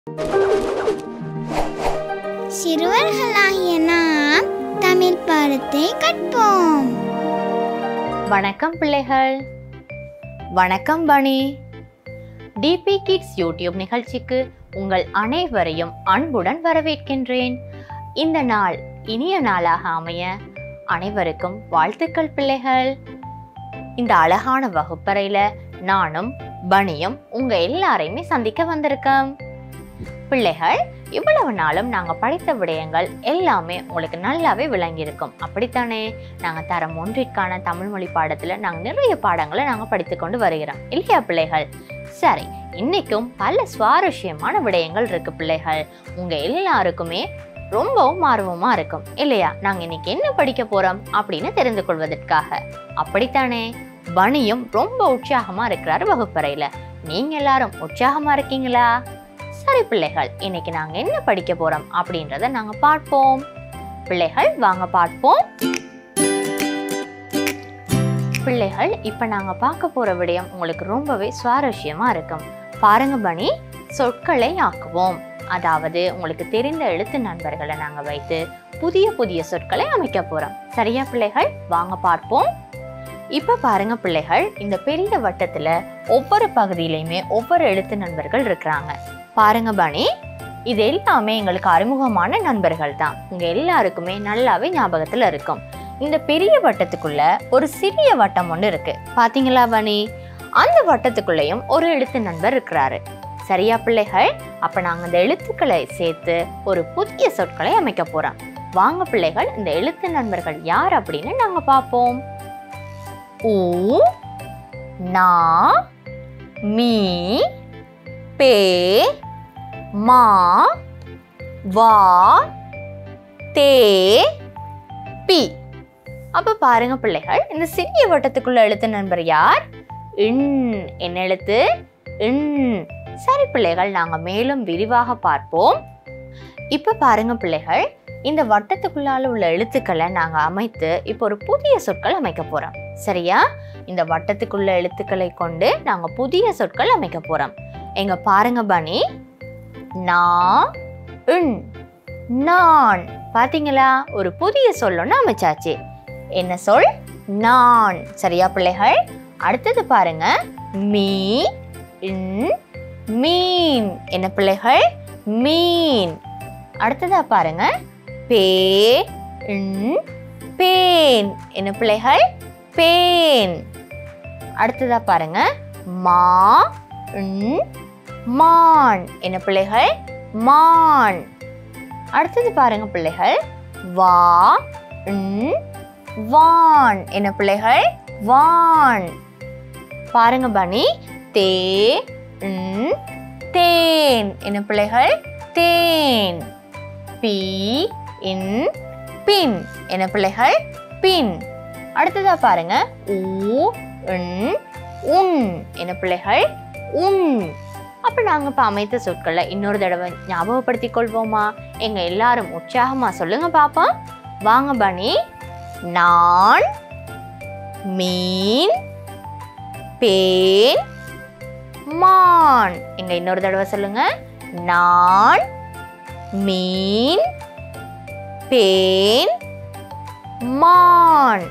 சிறுவர்களாகிய நாம் தமிழ் பாடத்தை கற்போம் வணக்கம் பிள்ளைகள் வணக்கம் பணி டிபி கிட்ஸ் யூடியூப் நிகழ்ச்சிக்கு உங்கள் அனைவரையும் அன்புடன் வரவேற்கின்றேன் இந்த நாள் இனிய நாளாக அமைய அனைவருக்கும் வாழ்த்துக்கள் பிள்ளைகள் இந்த அழகான வகுப்பறையில நானும் பணியும் உங்க எல்லாரையுமே சந்திக்க வந்திருக்கோம் பிள்ளைகள் இவ்வளவு நாளும் நாங்க படித்த விடயங்கள் எல்லாமே உங்களுக்கு நல்லாவே விளங்கியிருக்கும் அப்படித்தானே நாங்க தரம் ஒன்றிற்கான தமிழ் மொழி பாடத்துல நாங்க நிறைய பாடங்களை நாங்க படித்து கொண்டு வருகிறோம் இல்லையா பிள்ளைகள் சரி இன்னைக்கும் பல சுவாரஸ்யமான விடயங்கள் இருக்கு பிள்ளைகள் உங்க எல்லாருக்குமே ரொம்பவும் ஆர்வமா இருக்கும் இல்லையா நாங்க இன்னைக்கு என்ன படிக்க போறோம் அப்படின்னு தெரிந்து கொள்வதற்காக அப்படித்தானே பணியும் ரொம்ப உற்சாகமா இருக்கிறாரு வகுப்பறையில நீங்க எல்லாரும் உற்சாகமா இருக்கீங்களா சரி பிள்ளைகள் இன்னைக்கு நாங்க என்ன படிக்க போறோம் அப்படின்றத நாங்க பார்ப்போம் பிள்ளைகள் வாங்க பார்ப்போம் பிள்ளைகள் இப்ப நாங்க பார்க்க போற விடயம் உங்களுக்கு ரொம்பவே சுவாரஸ்யமா இருக்கும் பாருங்க பணி சொற்களை ஆக்குவோம் அதாவது உங்களுக்கு தெரிந்த எழுத்து நண்பர்களை நாங்க வைத்து புதிய புதிய சொற்களை அமைக்க போறோம் சரியா பிள்ளைகள் வாங்க பார்ப்போம் இப்ப பாருங்க பிள்ளைகள் இந்த பெரிய வட்டத்துல ஒவ்வொரு பகுதியிலையுமே ஒவ்வொரு எழுத்து நண்பர்கள் இருக்கிறாங்க பாருங்க பணி இது எல்லாமே எங்களுக்கு அறிமுகமான நண்பர்கள் தான் உங்க எல்லாருக்குமே நல்லாவே ஞாபகத்துல இருக்கும் இந்த பெரிய வட்டத்துக்குள்ள ஒரு சிறிய வட்டம் ஒன்று இருக்கு பாத்தீங்களா பணி அந்த வட்டத்துக்குள்ளேயும் ஒரு எழுத்து நண்பர் இருக்கிறாரு சரியா பிள்ளைகள் அப்ப நாங்க இந்த எழுத்துக்களை சேர்த்து ஒரு புதிய சொற்களை அமைக்க போறோம் வாங்க பிள்ளைகள் இந்த எழுத்து நண்பர்கள் யார் அப்படின்னு நாங்க பார்ப்போம் ஊ நா மீ பே மா வா தே பி அப்ப பாருங்க பிள்ளைகள் இந்த சிறிய வட்டத்துக்குள்ள எழுத்து நண்பர் யார் இன் என்ன எழுத்து இன் சரி பிள்ளைகள் நாங்க மேலும் விரிவாக பார்ப்போம் இப்ப பாருங்க பிள்ளைகள் இந்த வட்டத்துக்குள்ளால உள்ள எழுத்துக்களை நாங்க அமைத்து இப்போ ஒரு புதிய சொற்கள் அமைக்க போறோம் சரியா இந்த வட்டத்துக்குள்ள எழுத்துக்களை கொண்டு நாங்க புதிய சொற்கள் அமைக்க போறோம் எங்க பாருங்க பனி நா இன் நான் பாத்தீங்களா ஒரு புதிய சொல் ஒன்று அமைச்சாச்சு என்ன சொல் நான் சரியா பிள்ளைகள் அடுத்தது பாருங்க மீ இன் மீன் என்ன பிள்ளைகள் மீன் அடுத்ததா பாருங்க பே இன் பேன் என்ன பிள்ளைகள் பேன் அடுத்ததா பாருங்க மா இன் மான் என்ன பிள்ளைகள் மான் அடுத்தது பாருங்க பிள்ளைகள் வா இன் வான் என்ன பிள்ளைகள் வான் பாருங்க பனி தே இன் தேன் என்ன பிள்ளைகள் தேன் பி இன் பின் என்ன பிள்ளைகள் பின் அடுத்ததா பாருங்க ஊ இன் உன் என்ன பிள்ளைகள் உன் அப்ப நாங்க இப்ப அமைத்த சொற்களை இன்னொரு தடவை ஞாபகப்படுத்திக் கொள்வோமா எங்க எல்லாரும் உற்சாகமா சொல்லுங்க பாப்போம் வாங்க பனி நான் மீன் பேன் மான் எங்க இன்னொரு தடவை சொல்லுங்க நான் மீன் பேன் மான்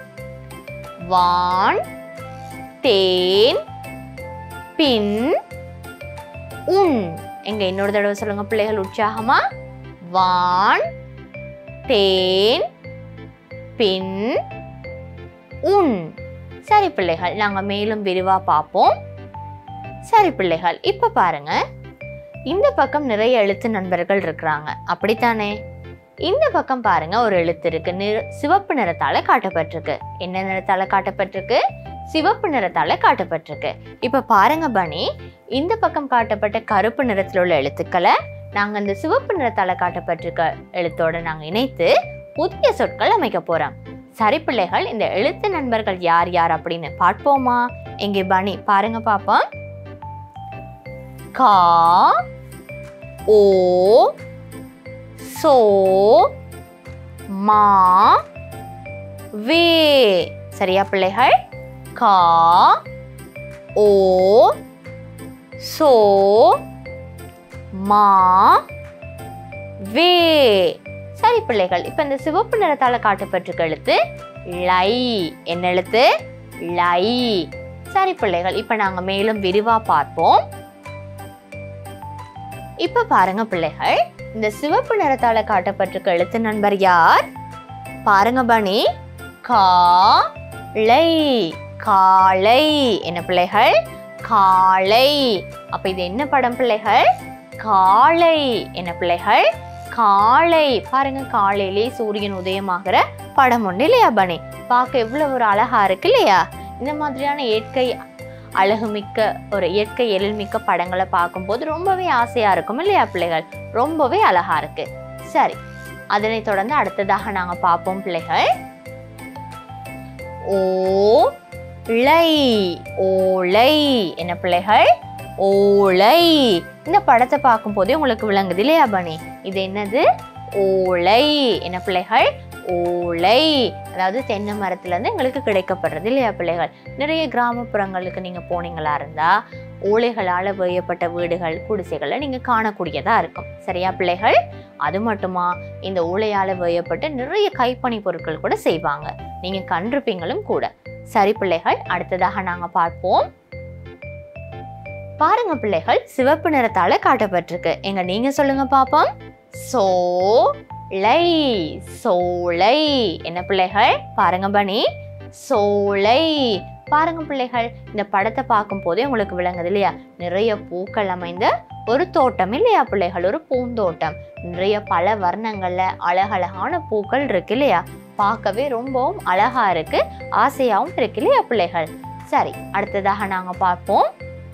வான் தேன் பின் உன் எங்க இன்னொரு தடவை சொல்லுங்க பிள்ளைகள் உற்சாகமா வான் தேன் பின் உன் சரி பிள்ளைகள் நாங்க மேலும் விரிவா பார்ப்போம் சரி பிள்ளைகள் இப்ப பாருங்க இந்த பக்கம் நிறைய எழுத்து நண்பர்கள் இருக்கிறாங்க அப்படித்தானே இந்த பக்கம் பாருங்க ஒரு எழுத்து இருக்கு நிற சிவப்பு நிறத்தால காட்டப்பட்டிருக்கு என்ன நிறத்தால காட்டப்பட்டிருக்கு சிவப்பு நிறத்தால காட்டப்பட்டிருக்கு இப்ப பாருங்க பனி இந்த பக்கம் காட்டப்பட்ட கருப்பு நிறத்தில் உள்ள எழுத்துக்களை நாங்க இந்த சிவப்பு நிறத்தால காட்டப்பட்டிருக்க எழுத்தோட நாங்க இணைத்து புதிய சொற்கள் அமைக்க போறோம் சரி பிள்ளைகள் இந்த எழுத்து நண்பர்கள் யார் யார் அப்படின்னு பார்ப்போமா எங்கே பனி பாருங்க பாப்போம் கா ஓ சோ மா வே சரியா பிள்ளைகள் கா ஓ சோ மா வே சரி பிள்ளைகள் இப்ப இந்த சிவப்பு நிறத்தால காட்டப்பட்டிருக்க எழுத்து லை என்ன எழுத்து லை சரி பிள்ளைகள் இப்ப நாங்க மேலும் விரிவா பார்ப்போம் இப்ப பாருங்க பிள்ளைகள் இந்த சிவப்பு நிறத்தால காட்டப்பட்டிருக்க எழுத்து நண்பர் யார் பாருங்க பணி கா லை காளை என்ன பிள்ளைகள் காளை அப்ப இது என்ன படம் பிள்ளைகள் காளை என்ன பிள்ளைகள் காளை பாருங்க காலையிலே சூரியன் உதயமாகிற படம் ஒன்று இல்லையா பனி பார்க்க எவ்வளவு ஒரு அழகா இருக்கு இல்லையா இந்த மாதிரியான இயற்கை அழகுமிக்க ஒரு இயற்கை எழில்மிக்க படங்களை பார்க்கும்போது ரொம்பவே ஆசையா இருக்கும் இல்லையா பிள்ளைகள் ரொம்பவே அழகா இருக்கு சரி அதனைத் தொடர்ந்து அடுத்ததாக நாங்க பார்ப்போம் பிள்ளைகள் ஓ லை ஓலை என்ன பிள்ளைகள் ஓலை இந்த படத்தை பார்க்கும் போதே உங்களுக்கு விளங்குது இல்லையா பனி இது என்னது ஓலை என்ன பிள்ளைகள் ஓலை அதாவது தென்னை மரத்துல இருந்து எங்களுக்கு கிடைக்கப்படுறது இல்லையா பிள்ளைகள் நிறைய கிராமப்புறங்களுக்கு நீங்க போனீங்களா இருந்தா ஓலைகளால வேயப்பட்ட வீடுகள் குடிசைகளை நீங்க காணக்கூடியதா இருக்கும் சரியா பிள்ளைகள் அது மட்டுமா இந்த ஓலையால வேயப்பட்ட நிறைய கைப்பணி பொருட்கள் கூட செய்வாங்க நீங்க கண்டிருப்பீங்களும் கூட சரி பிள்ளைகள் அடுத்ததாக நாங்க பார்ப்போம் பாருங்க பிள்ளைகள் சிவப்பு நிறத்தால காட்டப்பட்டிருக்கு எங்க நீங்க சொல்லுங்க பாப்போம் சோ லை சோலை என்ன பிள்ளைகள் பாருங்க பனி சோலை பாருங்க பிள்ளைகள் இந்த படத்தை பார்க்கும் போதே உங்களுக்கு விளங்குது இல்லையா நிறைய பூக்கள் அமைந்த ஒரு தோட்டம் இல்லையா பிள்ளைகள் ஒரு பூந்தோட்டம் நிறைய பல வர்ணங்கள்ல அழகழகான பூக்கள் இருக்கு இல்லையா பார்க்கவே ரொம்பவும் அழகா இருக்கு ஆசையாவும் இருக்கு இல்லையா பிள்ளைகள் சரி அடுத்ததாக நாங்க பார்ப்போம்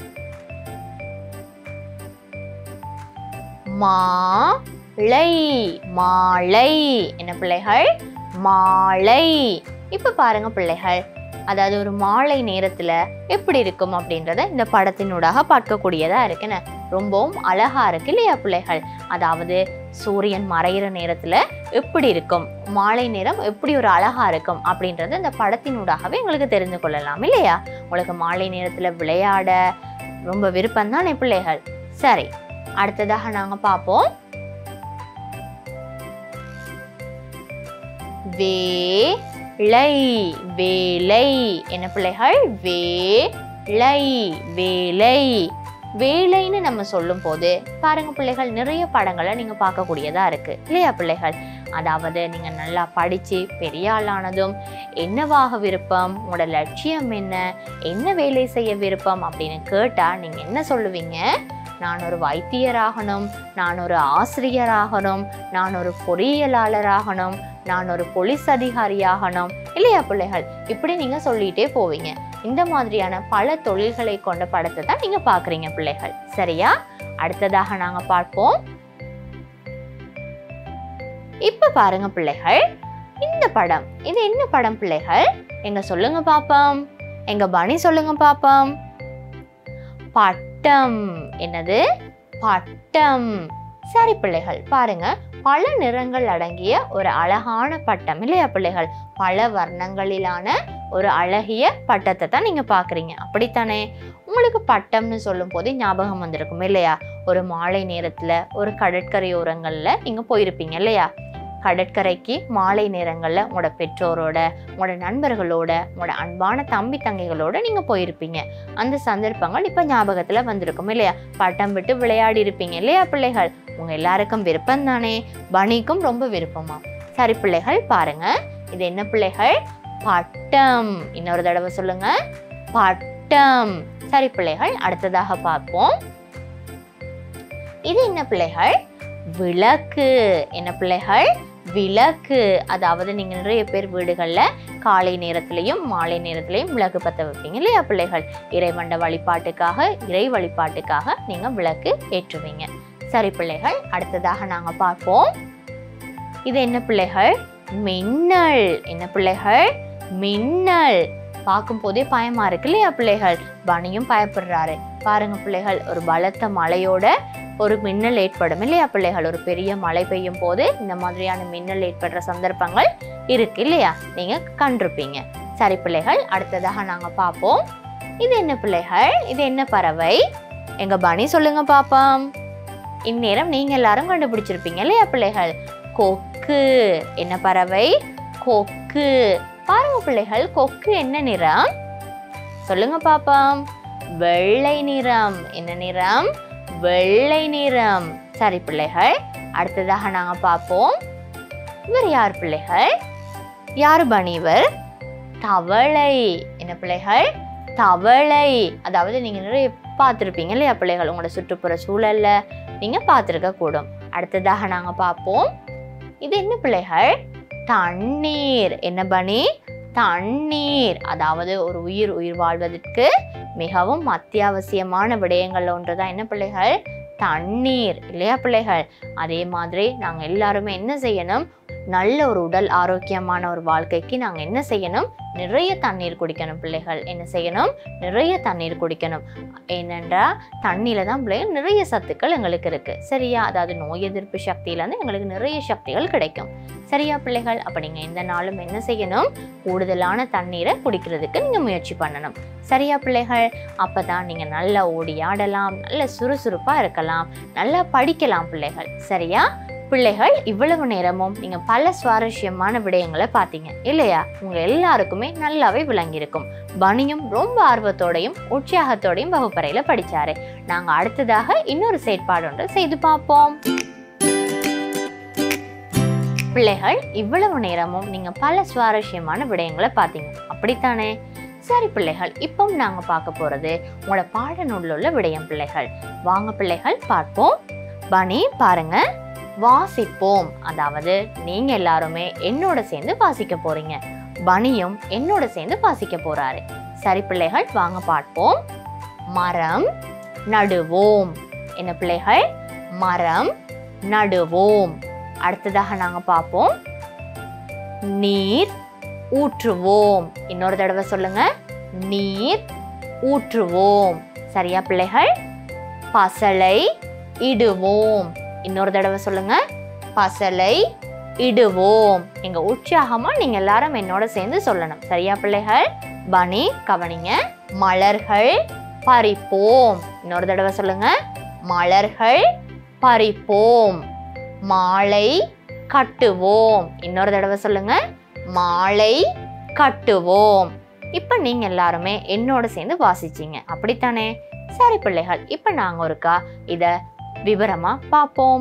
மாலை மாலை என்ன பிள்ளைகள் மாலை இப்ப பாருங்க பிள்ளைகள் அதாவது ஒரு மாலை நேரத்துல எப்படி இருக்கும் அப்படின்றத இந்த படத்தினூடாக பார்க்கக்கூடியதா இருக்குன்னு ரொம்பவும் அழகா இருக்கு இல்லையா பிள்ளைகள் அதாவது சூரியன் மறையிற நேரத்துல எப்படி இருக்கும் மாலை நேரம் எப்படி ஒரு அழகா இருக்கும் அப்படின்றத இந்த படத்தினூடாகவே உங்களுக்கு தெரிந்து கொள்ளலாம் இல்லையா உங்களுக்கு மாலை நேரத்துல விளையாட ரொம்ப விருப்பம் தானே பிள்ளைகள் சரி அடுத்ததாக நாங்க பார்ப்போம் வேலை வேலை என்ன பிள்ளைகள் வேலை வேலை வேலைன்னு நம்ம சொல்லும் போது பாருங்க பிள்ளைகள் நிறைய படங்களை நீங்க பார்க்கக்கூடியதா இருக்கு இல்லையா பிள்ளைகள் அதாவது நீங்க நல்லா படிச்சு பெரிய ஆளானதும் என்னவாக விருப்பம் உங்களோட லட்சியம் என்ன என்ன வேலை செய்ய விருப்பம் அப்படின்னு கேட்டா நீங்க என்ன சொல்லுவீங்க நான் ஒரு வைத்தியராகணும் நான் ஒரு ஆசிரியராகணும் நான் ஒரு பொறியியலாளராகணும் நான் ஒரு போலீஸ் அதிகாரியாகணும் இல்லையா பிள்ளைகள் இப்படி நீங்க சொல்லிட்டே போவீங்க இந்த மாதிரியான பல தொழில்களை கொண்ட படத்தை தான் நீங்க பாக்குறீங்க பிள்ளைகள் சரியா அடுத்ததாக நாங்க பார்ப்போம் இப்ப பாருங்க பிள்ளைகள் இந்த படம் இது என்ன படம் பிள்ளைகள் எங்க சொல்லுங்க பாப்போம் எங்க பணி சொல்லுங்க பாப்போம் பட்டம் என்னது பட்டம் சரி பிள்ளைகள் பாருங்க பல நிறங்கள் அடங்கிய ஒரு அழகான பட்டம் இல்லையா பிள்ளைகள் பல வர்ணங்களிலான ஒரு அழகிய பட்டத்தை தான் நீங்க பாக்குறீங்க அப்படித்தானே உங்களுக்கு பட்டம்னு சொல்லும் போதே ஞாபகம் வந்திருக்கும் இல்லையா ஒரு மாலை நேரத்துல ஒரு கடற்கரையோரங்கள்ல நீங்க போயிருப்பீங்க இல்லையா கடற்கரைக்கு மாலை நேரங்கள்ல உங்களோட பெற்றோரோட உங்களோட நண்பர்களோட உங்களோட அன்பான தம்பி தங்கைகளோட நீங்க போயிருப்பீங்க அந்த சந்தர்ப்பங்கள் இப்ப ஞாபகத்துல வந்திருக்கும் இல்லையா பட்டம் விட்டு விளையாடி இருப்பீங்க இல்லையா பிள்ளைகள் உங்க எல்லாருக்கும் விருப்பம் தானே பனிக்கும் ரொம்ப விருப்பமா சரி பிள்ளைகள் பாருங்க இது என்ன பிள்ளைகள் பட்டம் இன்னொரு தடவை சொல்லுங்க பட்டம் சரி பிள்ளைகள் அடுத்ததாக பார்ப்போம் இது என்ன பிள்ளைகள் விளக்கு என்ன பிள்ளைகள் விளக்கு அதாவது நீங்க நிறைய பேர் வீடுகள்ல காலை நேரத்திலையும் மாலை நேரத்திலையும் விளக்கு பத்த வைப்பீங்க இல்லையா பிள்ளைகள் இறைவண்ட வழிபாட்டுக்காக இறை வழிபாட்டுக்காக நீங்க விளக்கு ஏற்றுவீங்க சரி பிள்ளைகள் அடுத்ததாக நாங்க பார்ப்போம் இது என்ன பிள்ளைகள் மின்னல் என்ன பிள்ளைகள் மின்னல் பார்க்கும் போதே பயமா இருக்கு இல்லையா பிள்ளைகள் பனியும் பயப்படுறாரு பாருங்க பிள்ளைகள் ஒரு பலத்த மழையோட ஒரு மின்னல் ஏற்படும் இல்லையா பிள்ளைகள் ஒரு பெரிய மழை பெய்யும் போது இந்த மாதிரியான மின்னல் ஏற்படுற சந்தர்ப்பங்கள் இருக்கு இல்லையா நீங்க கண்டிருப்பீங்க சரி பிள்ளைகள் அடுத்ததாக நாங்க பார்ப்போம் இது என்ன பிள்ளைகள் இது என்ன பறவை எங்க பனி சொல்லுங்க பாப்போம் இந்நேரம் நீங்க எல்லாரும் கண்டுபிடிச்சிருப்பீங்க இல்லையா பிள்ளைகள் கொக்கு என்ன பறவை கொக்கு பாருங்க பிள்ளைகள் கொக்கு என்ன நிறம் சொல்லுங்க பாப்போம் வெள்ளை நிறம் என்ன நிறம் வெள்ளை நிறம் சரி பிள்ளைகள் அடுத்ததாக நாங்க பார்ப்போம் இவர் யார் பிள்ளைகள் யார் பணி இவர் தவளை என்ன பிள்ளைகள் தவளை அதாவது நீங்க நிறைய பார்த்துருப்பீங்க இல்லையா பிள்ளைகள் உங்களோட சுற்றுப்புற சூழல்ல நீங்க பார்த்துருக்க கூடும் அடுத்ததாக நாங்க பார்ப்போம் இது என்ன பிள்ளைகள் தண்ணீர் என்ன பணி தண்ணீர் அதாவது ஒரு உயிர் உயிர் வாழ்வதற்கு மிகவும் அத்தியாவசியமான விடயங்கள்ல ஒன்றுதான் என்ன பிள்ளைகள் தண்ணீர் இல்லையா பிள்ளைகள் அதே மாதிரி நாங்க எல்லாருமே என்ன செய்யணும் நல்ல ஒரு உடல் ஆரோக்கியமான ஒரு வாழ்க்கைக்கு நாங்க என்ன செய்யணும் நிறைய தண்ணீர் குடிக்கணும் பிள்ளைகள் என்ன செய்யணும் நிறைய தண்ணீர் குடிக்கணும் ஏனென்றா தண்ணியில தான் பிள்ளைகள் நிறைய சத்துக்கள் எங்களுக்கு இருக்கு சரியா அதாவது நோய் எதிர்ப்பு சக்தியில இருந்து எங்களுக்கு நிறைய சக்திகள் கிடைக்கும் சரியா பிள்ளைகள் அப்ப நீங்க எந்த நாளும் என்ன செய்யணும் கூடுதலான தண்ணீரை குடிக்கிறதுக்கு நீங்க முயற்சி பண்ணணும் சரியா பிள்ளைகள் அப்பதான் நீங்க நல்லா ஓடி ஆடலாம் நல்ல சுறுசுறுப்பா இருக்கலாம் நல்லா படிக்கலாம் பிள்ளைகள் சரியா பிள்ளைகள் இவ்வளவு நேரமும் நீங்க பல சுவாரஸ்யமான விடயங்களை பார்த்தீங்க இல்லையா உங்க எல்லாருக்குமே நல்லாவே விளங்கியிருக்கும் பனியும் ரொம்ப ஆர்வத்தோடையும் உற்சாகத்தோடையும் வகுப்பறையில படிச்சாரு நாங்க அடுத்ததாக இன்னொரு செயற்பாடு ஒன்று செய்து பார்ப்போம் பிள்ளைகள் இவ்வளவு நேரமும் நீங்க பல சுவாரஸ்யமான விடயங்களை பார்த்தீங்க அப்படித்தானே சரி பிள்ளைகள் இப்போ நாங்க பார்க்க போறது உங்களோட பாடநூல்ல உள்ள விடயம் பிள்ளைகள் வாங்க பிள்ளைகள் பார்ப்போம் பனி பாருங்க வாசிப்போம் அதாவது நீங்க எல்லாருமே என்னோட சேர்ந்து வாசிக்க போறீங்க பனியும் என்னோட சேர்ந்து வாசிக்க போறாரு சரி பிள்ளைகள் வாங்க பார்ப்போம் மரம் நடுவோம் என்ன பிள்ளைகள் மரம் நடுவோம் அடுத்ததாக நாங்க பார்ப்போம் நீர் ஊற்றுவோம் இன்னொரு தடவை சொல்லுங்க நீர் ஊற்றுவோம் சரியா பிள்ளைகள் பசலை இடுவோம் இன்னொரு தடவை சொல்லுங்க பசலை இடுவோம் எங்க உற்சாகமா நீங்க எல்லாரும் என்னோட சேர்ந்து சொல்லணும் சரியா பிள்ளைகள் பனி கவனிங்க மலர்கள் பறிப்போம் இன்னொரு தடவை சொல்லுங்க மலர்கள் பறிப்போம் மாலை கட்டுவோம் இன்னொரு தடவை சொல்லுங்க மாலை கட்டுவோம் இப்ப நீங்க எல்லாருமே என்னோட சேர்ந்து வாசிச்சீங்க அப்படித்தானே சரி பிள்ளைகள் இப்ப நாங்க ஒருக்கா இத விவரமா பார்ப்போம்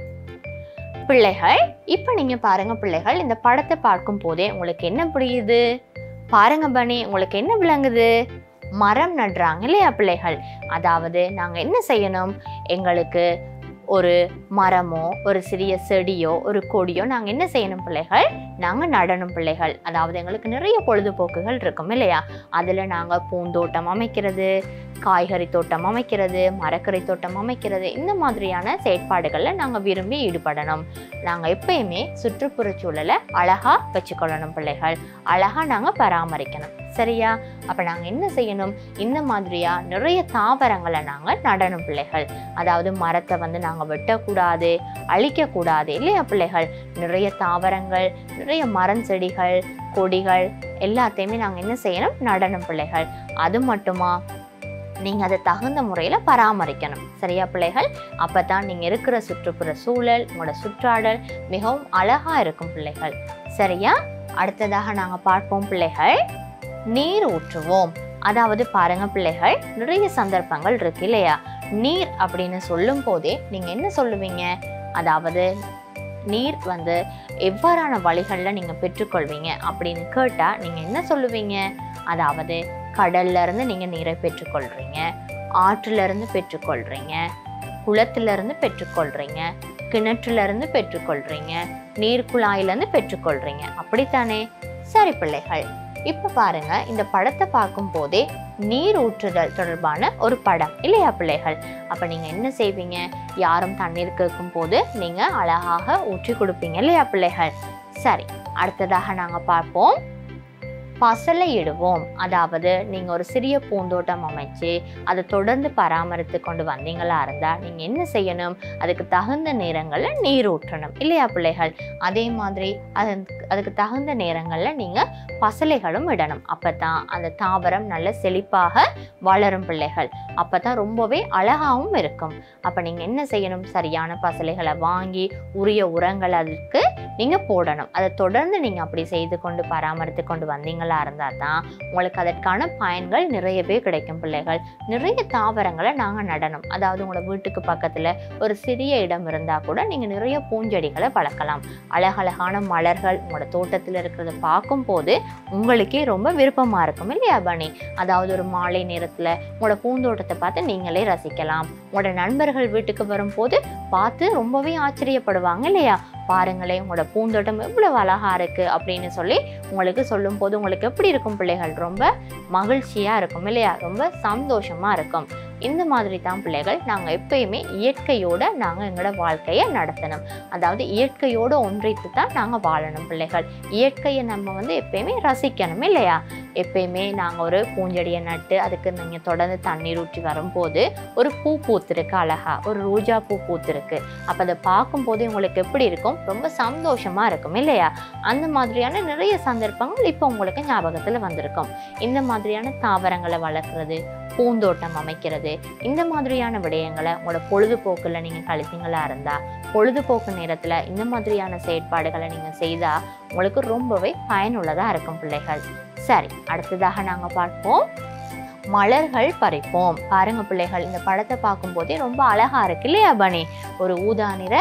பிள்ளைகள் இப்ப நீங்க பாருங்க பிள்ளைகள் இந்த படத்தை பார்க்கும் போதே உங்களுக்கு என்ன புரியுது பாருங்க பனி உங்களுக்கு என்ன விளங்குது மரம் நடுறாங்க இல்லையா பிள்ளைகள் அதாவது நாங்க என்ன செய்யணும் எங்களுக்கு ஒரு மரமோ ஒரு சிறிய செடியோ ஒரு கொடியோ நாங்கள் என்ன செய்யணும் பிள்ளைகள் நாங்கள் நடணும் பிள்ளைகள் அதாவது எங்களுக்கு நிறைய பொழுதுபோக்குகள் இருக்கும் இல்லையா அதில் நாங்கள் பூந்தோட்டம் அமைக்கிறது காய்கறி தோட்டம் அமைக்கிறது மரக்கறி தோட்டம் அமைக்கிறது இந்த மாதிரியான செயற்பாடுகளில் நாங்கள் விரும்பி ஈடுபடணும் நாங்கள் எப்பயுமே சுற்றுப்புறச் சூழலை அழகாக வச்சுக்கொள்ளணும் பிள்ளைகள் அழகாக நாங்கள் பராமரிக்கணும் சரியா அப்போ நாங்கள் என்ன செய்யணும் இந்த மாதிரியா நிறைய தாவரங்களை நாங்கள் நடணும் பிள்ளைகள் அதாவது மரத்தை வந்து நாங்கள் வெட்டக்கூடாது அழிக்கக்கூடாது இல்லையா பிள்ளைகள் நிறைய தாவரங்கள் நிறைய மரம் செடிகள் கொடிகள் எல்லாத்தையுமே நாங்கள் என்ன செய்யணும் நடணும் பிள்ளைகள் அது மட்டுமா நீங்கள் அதை தகுந்த முறையில் பராமரிக்கணும் சரியா பிள்ளைகள் அப்போ தான் நீங்கள் இருக்கிற சுற்றுப்புற சூழல் உங்களோட சுற்றாடல் மிகவும் அழகாக இருக்கும் பிள்ளைகள் சரியா அடுத்ததாக நாங்கள் பார்ப்போம் பிள்ளைகள் நீர் ஊற்றுவோம் அதாவது பாருங்க பிள்ளைகள் நிறைய சந்தர்ப்பங்கள் இருக்கு இல்லையா நீர் அப்படின்னு சொல்லும் போதே நீங்கள் என்ன சொல்லுவீங்க அதாவது நீர் வந்து எவ்வாறான வழிகளில் நீங்கள் பெற்றுக்கொள்வீங்க அப்படின்னு கேட்டால் நீங்கள் என்ன சொல்லுவீங்க அதாவது கடல்ல இருந்து நீங்கள் நீரை பெற்றுக்கொள்கிறீங்க ஆற்றுல இருந்து பெற்றுக்கொள்கிறீங்க குளத்துல இருந்து பெற்றுக்கொள்கிறீங்க கிணற்றுல இருந்து பெற்றுக்கொள்கிறீங்க நீர்க்குழாயிலேருந்து பெற்றுக்கொள்கிறீங்க அப்படித்தானே சரி பிள்ளைகள் இப்போ பாருங்க இந்த படத்தை பார்க்கும் போதே நீர் ஊற்றுதல் தொடர்பான ஒரு படம் இல்லையா பிள்ளைகள் அப்போ நீங்கள் என்ன செய்வீங்க யாரும் தண்ணீர் கேட்கும் போது நீங்கள் அழகாக ஊற்றி கொடுப்பீங்க இல்லையா பிள்ளைகள் சரி அடுத்ததாக நாங்கள் பார்ப்போம் பசலையிடுவோம் அதாவது நீங்கள் ஒரு சிறிய பூந்தோட்டம் அமைச்சு அதை தொடர்ந்து பராமரித்து கொண்டு வந்தீங்களா இருந்தால் நீங்கள் என்ன செய்யணும் அதுக்கு தகுந்த நேரங்களில் நீர் ஊற்றணும் இல்லையா பிள்ளைகள் அதே மாதிரி அதுக்கு அதுக்கு தகுந்த நேரங்களில் நீங்கள் பசலைகளும் இடணும் அப்போ தான் அந்த தாவரம் நல்ல செழிப்பாக வளரும் பிள்ளைகள் அப்போ தான் ரொம்பவே அழகாகவும் இருக்கும் அப்போ நீங்கள் என்ன செய்யணும் சரியான பசலைகளை வாங்கி உரிய உரங்கள் அதுக்கு நீங்கள் போடணும் அதை தொடர்ந்து நீங்கள் அப்படி செய்து கொண்டு பராமரித்து கொண்டு வந்தீங்களா இருந்தால் தான் உங்களுக்கு அதற்கான பயன்கள் நிறையவே கிடைக்கும் பிள்ளைகள் நிறைய தாவரங்களை நாங்கள் நடணும் அதாவது உங்களோட வீட்டுக்கு பக்கத்தில் ஒரு சிறிய இடம் இருந்தால் கூட நீங்கள் நிறைய பூஞ்செடிகளை வளர்க்கலாம் அழகழகான மலர்கள் உங்களோட தோட்டத்தில் இருக்கிறத பார்க்கும்போது உங்களுக்கே ரொம்ப விருப்பமாக இருக்கும் இல்லையா பனி அதாவது ஒரு மாலை நேரத்தில் உங்களோட பூந்தோட்டத்தை பார்த்து நீங்களே ரசிக்கலாம் உங்களோட நண்பர்கள் வீட்டுக்கு வரும்போது பார்த்து ரொம்பவே ஆச்சரியப்படுவாங்க இல்லையா பாருங்களேன் உங்களோட பூந்தோட்டம் எவ்வளவு அழகா இருக்கு அப்படின்னு சொல்லி உங்களுக்கு சொல்லும் போது உங்களுக்கு எப்படி இருக்கும் பிள்ளைகள் ரொம்ப மகிழ்ச்சியா இருக்கும் இல்லையா ரொம்ப சந்தோஷமா இருக்கும் இந்த மாதிரி தான் பிள்ளைகள் நாங்கள் எப்பயுமே இயற்கையோட நாங்கள் எங்களோட வாழ்க்கையை நடத்தணும் அதாவது இயற்கையோடு ஒன்றித்து தான் நாங்கள் வாழணும் பிள்ளைகள் இயற்கையை நம்ம வந்து எப்பயுமே ரசிக்கணும் இல்லையா எப்பயுமே நாங்கள் ஒரு பூஞ்செடியை நட்டு அதுக்கு நீங்கள் தொடர்ந்து தண்ணீர் ஊற்றி வரும்போது ஒரு பூ பூத்திருக்கு அழகா ஒரு ரோஜா பூ பூத்திருக்கு அப்போ அதை பார்க்கும்போது உங்களுக்கு எப்படி இருக்கும் ரொம்ப சந்தோஷமா இருக்கும் இல்லையா அந்த மாதிரியான நிறைய சந்தர்ப்பங்கள் இப்போ உங்களுக்கு ஞாபகத்தில் வந்திருக்கும் இந்த மாதிரியான தாவரங்களை வளர்க்குறது பூந்தோட்டம் அமைக்கிறது இந்த மாதிரியான விடயங்களை உங்களோட பொழுதுபோக்கில் நீங்கள் கழித்தீங்களா இருந்தால் பொழுதுபோக்கு நேரத்தில் இந்த மாதிரியான செயற்பாடுகளை நீங்கள் செய்தால் உங்களுக்கு ரொம்பவே பயனுள்ளதாக இருக்கும் பிள்ளைகள் சரி அடுத்ததாக நாங்கள் பார்ப்போம் மலர்கள் பறிப்போம் பாருங்க பிள்ளைகள் இந்த படத்தை பார்க்கும்போதே ரொம்ப அழகா இருக்கு இல்லையா பனி ஒரு ஊதா நிற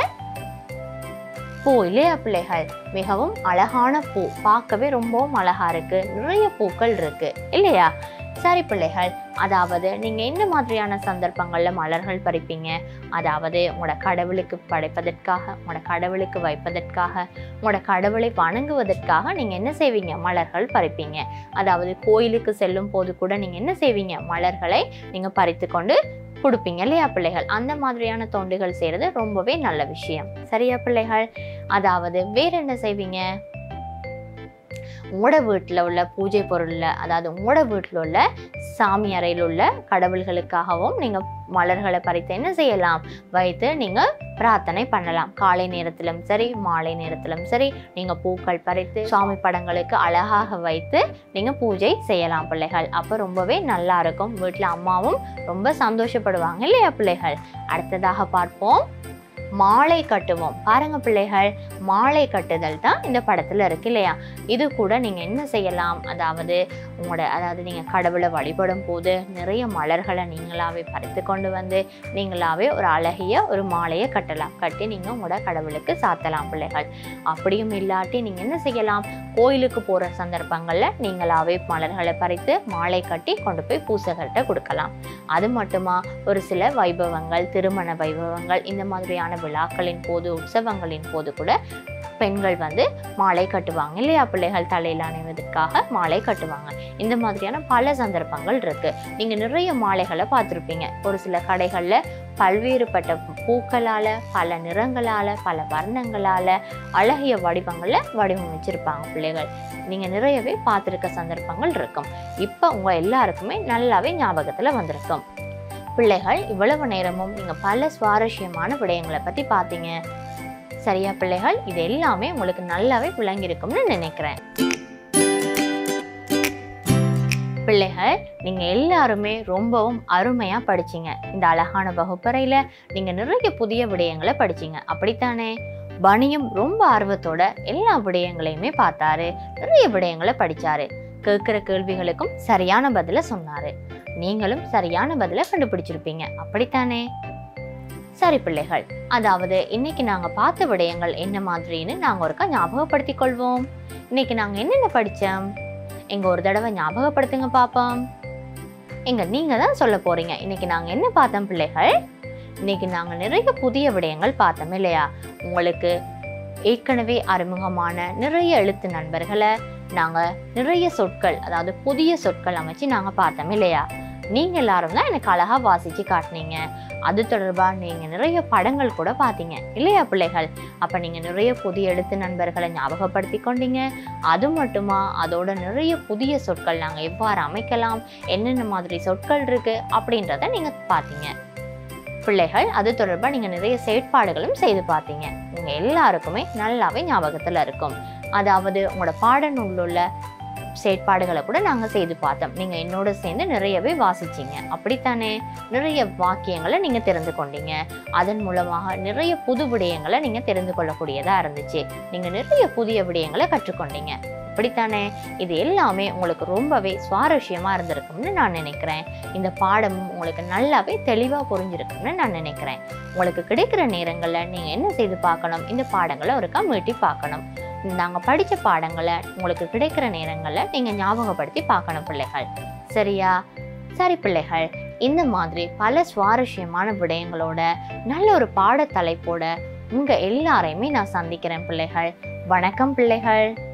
பூ இல்லையா பிள்ளைகள் மிகவும் அழகான பூ பார்க்கவே ரொம்பவும் அழகா இருக்கு நிறைய பூக்கள் இருக்கு இல்லையா சரி பிள்ளைகள் அதாவது நீங்க என்ன மாதிரியான சந்தர்ப்பங்கள்ல மலர்கள் பறிப்பீங்க அதாவது உங்களோட கடவுளுக்கு படைப்பதற்காக உங்களோட கடவுளுக்கு வைப்பதற்காக உங்களோட கடவுளை வணங்குவதற்காக நீங்க என்ன செய்வீங்க மலர்கள் பறிப்பீங்க அதாவது கோயிலுக்கு செல்லும் போது கூட நீங்க என்ன செய்வீங்க மலர்களை நீங்க பறித்து கொண்டு கொடுப்பீங்க இல்லையா பிள்ளைகள் அந்த மாதிரியான தொண்டுகள் செய்யறது ரொம்பவே நல்ல விஷயம் சரியா பிள்ளைகள் அதாவது வேற என்ன செய்வீங்க உங்களோட வீட்டில் உள்ள பூஜை பொருளில் அதாவது உங்களோட வீட்டில் உள்ள சாமி அறையில் உள்ள கடவுள்களுக்காகவும் நீங்கள் மலர்களை பறித்து என்ன செய்யலாம் வைத்து நீங்கள் பிரார்த்தனை பண்ணலாம் காலை நேரத்திலும் சரி மாலை நேரத்திலும் சரி நீங்கள் பூக்கள் பறித்து சாமி படங்களுக்கு அழகாக வைத்து நீங்கள் பூஜை செய்யலாம் பிள்ளைகள் அப்போ ரொம்பவே நல்லா இருக்கும் வீட்டில் அம்மாவும் ரொம்ப சந்தோஷப்படுவாங்க இல்லையா பிள்ளைகள் அடுத்ததாக பார்ப்போம் மாலை கட்டுவோம் பாருங்க பிள்ளைகள் மாலை கட்டுதல் தான் இந்த படத்துல இருக்கு இல்லையா இது கூட நீங்க என்ன செய்யலாம் அதாவது உங்களோட அதாவது நீங்க கடவுளை வழிபடும் போது நிறைய மலர்களை நீங்களாவே பறித்து கொண்டு வந்து நீங்களாவே ஒரு அழகிய ஒரு மாலையை கட்டலாம் கட்டி நீங்க உங்களோட கடவுளுக்கு சாத்தலாம் பிள்ளைகள் அப்படியும் இல்லாட்டி நீங்க என்ன செய்யலாம் கோயிலுக்கு போற சந்தர்ப்பங்கள்ல நீங்களாவே மலர்களை பறித்து மாலை கட்டி கொண்டு போய் பூசகர்கிட்ட கொடுக்கலாம் அது மட்டுமா ஒரு சில வைபவங்கள் திருமண வைபவங்கள் இந்த மாதிரியான விழாக்களின் போது உற்சவங்களின் போது கூட பெண்கள் வந்து மாலை கட்டுவாங்க இல்லையா பிள்ளைகள் தலையில் அணிவதற்காக மாலை கட்டுவாங்க இந்த மாதிரியான பல சந்தர்ப்பங்கள் இருக்கு நீங்க நிறைய மாலைகளை பார்த்துருப்பீங்க ஒரு சில கடைகள்ல பல்வேறுபட்ட பூக்களால பல நிறங்களால பல வர்ணங்களால அழகிய வடிவங்கள்ல வடிவமைச்சிருப்பாங்க பிள்ளைகள் நீங்க நிறையவே பார்த்துருக்க சந்தர்ப்பங்கள் இருக்கும் இப்போ உங்க எல்லாருக்குமே நல்லாவே ஞாபகத்துல வந்திருக்கும் பிள்ளைகள் இவ்வளவு நேரமும் நீங்க பல சுவாரஸ்யமான விடயங்களை பத்தி பார்த்தீங்க சரியா பிள்ளைகள் இது எல்லாமே உங்களுக்கு நல்லாவே விளங்கியிருக்கும்னு நினைக்கிறேன் பிள்ளைகள் நீங்க எல்லாருமே ரொம்பவும் அருமையா படிச்சீங்க இந்த அழகான வகுப்பறையில நீங்க நிறைய புதிய விடயங்களை படிச்சீங்க அப்படித்தானே பனியும் ரொம்ப ஆர்வத்தோட எல்லா விடயங்களையுமே பார்த்தாரு நிறைய விடயங்களை படிச்சாரு கேட்கிற கேள்விகளுக்கும் சரியான பதில சொன்னாரு நீங்களும் சரியான பதில கண்டுபிடிச்சிருப்பீங்க அப்படித்தானே சரி பிள்ளைகள் அதாவது இன்னைக்கு நாங்க பார்த்த விடயங்கள் என்ன மாதிரின்னு நாங்க ஒருக்கா ஞாபகப்படுத்திக் கொள்வோம் இன்னைக்கு நாங்க என்னென்ன படிச்சோம் எங்க ஒரு தடவை ஞாபகப்படுத்துங்க பாப்போம் எங்க நீங்க தான் சொல்ல போறீங்க இன்னைக்கு நாங்க என்ன பார்த்தோம் பிள்ளைகள் இன்னைக்கு நாங்க நிறைய புதிய விடயங்கள் பார்த்தோம் இல்லையா உங்களுக்கு ஏற்கனவே அறிமுகமான நிறைய எழுத்து நண்பர்களை நாங்க நிறைய சொற்கள் அதாவது புதிய சொற்கள் அமைச்சு நாங்க பார்த்தோம் இல்லையா நீங்க எல்லாரும் தான் எனக்கு அழகா வாசிச்சு காட்டினீங்க அது தொடர்பாக நீங்கள் நிறைய படங்கள் கூட பார்த்தீங்க இல்லையா பிள்ளைகள் அப்போ நீங்கள் நிறைய புதிய எழுத்து நண்பர்களை ஞாபகப்படுத்தி கொண்டீங்க அது மட்டுமா அதோட நிறைய புதிய சொற்கள் நாங்கள் எவ்வாறு அமைக்கலாம் என்னென்ன மாதிரி சொற்கள் இருக்குது அப்படின்றத நீங்கள் பார்த்தீங்க பிள்ளைகள் அது தொடர்பாக நீங்கள் நிறைய செயற்பாடுகளும் செய்து பார்த்தீங்க உங்கள் எல்லாருக்குமே நல்லாவே ஞாபகத்தில் இருக்கும் அதாவது உங்களோட பாடநூலில் உள்ள செயற்பாடுகளை கூட நாங்கள் செய்து பார்த்தோம் நீங்கள் என்னோட சேர்ந்து நிறையவே வாசிச்சீங்க அப்படித்தானே நிறைய வாக்கியங்களை நீங்கள் தெரிந்து கொண்டீங்க அதன் மூலமாக நிறைய புது விடயங்களை நீங்கள் தெரிந்து கொள்ளக்கூடியதாக இருந்துச்சு நீங்கள் நிறைய புதிய விடயங்களை கற்றுக்கொண்டீங்க அப்படித்தானே இது எல்லாமே உங்களுக்கு ரொம்பவே சுவாரஸ்யமாக இருந்திருக்கும்னு நான் நினைக்கிறேன் இந்த பாடமும் உங்களுக்கு நல்லாவே தெளிவாக புரிஞ்சிருக்கும்னு நான் நினைக்கிறேன் உங்களுக்கு கிடைக்கிற நேரங்களில் நீங்கள் என்ன செய்து பார்க்கணும் இந்த பாடங்களை ஒருக்கா மீட்டி பார்க்கணும் நாங்கள் படித்த பாடங்களை உங்களுக்கு கிடைக்கிற நேரங்களில் நீங்கள் ஞாபகப்படுத்தி பார்க்கணும் பிள்ளைகள் சரியா சரி பிள்ளைகள் இந்த மாதிரி பல சுவாரஸ்யமான விடயங்களோட நல்ல ஒரு பாடத்தலைப்போட உங்கள் எல்லாரையுமே நான் சந்திக்கிறேன் பிள்ளைகள் வணக்கம் பிள்ளைகள்